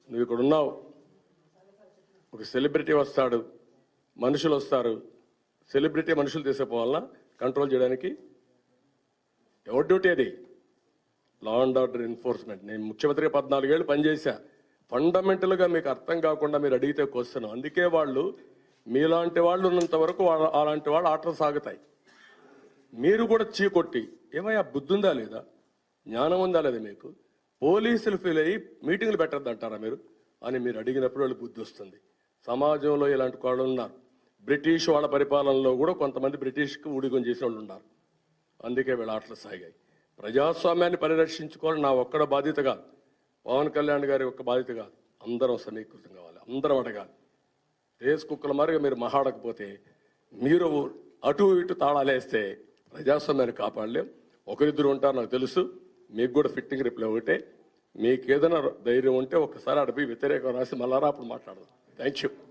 నువ్వు ఇక్కడ ఉన్నావు ఒక సెలబ్రిటీ వస్తాడు మనుషులు వస్తారు సెలబ్రిటీ మనుషులు తీసుకుపోవాలన్నా కంట్రోల్ చేయడానికి ఎవరి డ్యూటీ అది లా అండ్ ఆర్డర్ ఎన్ఫోర్స్మెంట్ నేను ముఖ్యమంత్రిగా పద్నాలుగేళ్ళు పనిచేశా ఫండమెంటల్గా మీకు అర్థం కాకుండా మీరు అడిగితే క్వశ్చన్ అందుకే వాళ్ళు మీలాంటి వాళ్ళు ఉన్నంత వరకు వాళ్ళ- అలాంటి వాళ్ళు ఆటలు సాగుతాయి మీరు కూడా చీకొట్టి ఏమయ్యా బుద్ధి ఉందా లేదా జ్ఞానం ఉందా లేదా మీకు పోలీసులు ఫీల్ అయ్యి మీటింగ్లు పెట్టద్దంటారా మీరు అని మీరు అడిగినప్పుడు వాళ్ళు బుద్ధి వస్తుంది సమాజంలో ఇలాంటి వాళ్ళు ఉన్నారు బ్రిటిష్ వాళ్ళ పరిపాలనలో కూడా కొంతమంది బ్రిటిష్కి ఊడిగం చేసిన వాళ్ళు ఉన్నారు అందుకే వీళ్ళ ఆటలు సాగాయి ప్రజాస్వామ్యాన్ని పరిరక్షించుకోవడం నా ఒక్కడ బాధ్యత కాదు పవన్ కళ్యాణ్ గారి ఒక్క బాధ్యత కాదు అందరం సమీకృతం కావాలి అందరం అడగాలి రేస్ కుక్కల మారిగా మీరు మహాడకపోతే మీరు అటు ఇటు తాళాలేస్తే ప్రజాస్వామ్యాన్ని కాపాడలేం ఒకరిద్దరు ఉంటారు నాకు తెలుసు మీకు కూడా ఫిట్టింగ్ రిప్లై ఒకటే మీకు ఏదైనా ధైర్యం ఉంటే ఒకసారి అడిపి వ్యతిరేకం రాసి మళ్ళా రా అప్పుడు మాట్లాడదాం థ్యాంక్ యూ